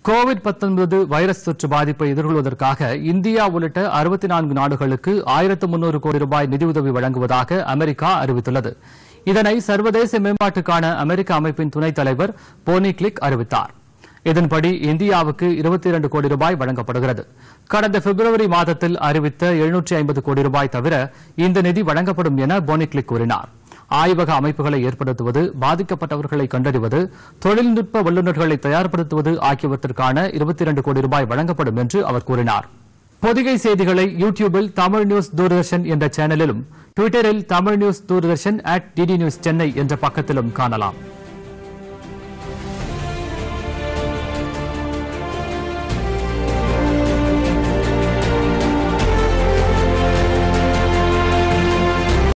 Covid 19 virus தொற்று பாதிப்பை எதிர்கொள்வதற்காக India உள்ளிட்ட அறுபத்தி நான்கு நாடுகளுக்கு ஆயிரத்து முன்னூறு கோடி ரூபாய் நிதியுதவி வழங்குவதாக அமெரிக்கா அறிவித்துள்ளது இதனை சர்வதேச மேம்பாட்டுக்கான அமெரிக்க அமைப்பின் துணைத் தலைவர் போனி கிளிக் அறிவித்தார் இதன்படி இந்தியாவுக்கு இருபத்தி இரண்டு கோடி ரூபாய் வழங்கப்படுகிறது கடந்த பிப்ரவரி மாதத்தில் அறிவித்த எழுநூற்றி ஐம்பது கோடி ரூபாய் தவிர இந்த நிதி வழங்கப்படும் என போனிக்லிக் கூறினார் ஆய்வக அமைப்புகளை ஏற்படுத்துவது பாதிக்கப்பட்டவர்களை கண்டறிவது தொழில்நுட்ப வல்லுநர்களை தயார்படுத்துவது ஆகியவற்றிற்கான இருபத்தி இரண்டு கோடி ரூபாய் வழங்கப்படும் என்று அவர் கூறினார் பொதிகை செய்திகளை யூ டியூபில் தமிழ் நியூஸ் தூர்தர்ஷன் என்ற சேனலிலும் டுவிட்டரில் Tamil news Doordarshan at DD news Chennai என்ற பக்கத்திலும் காணலாம்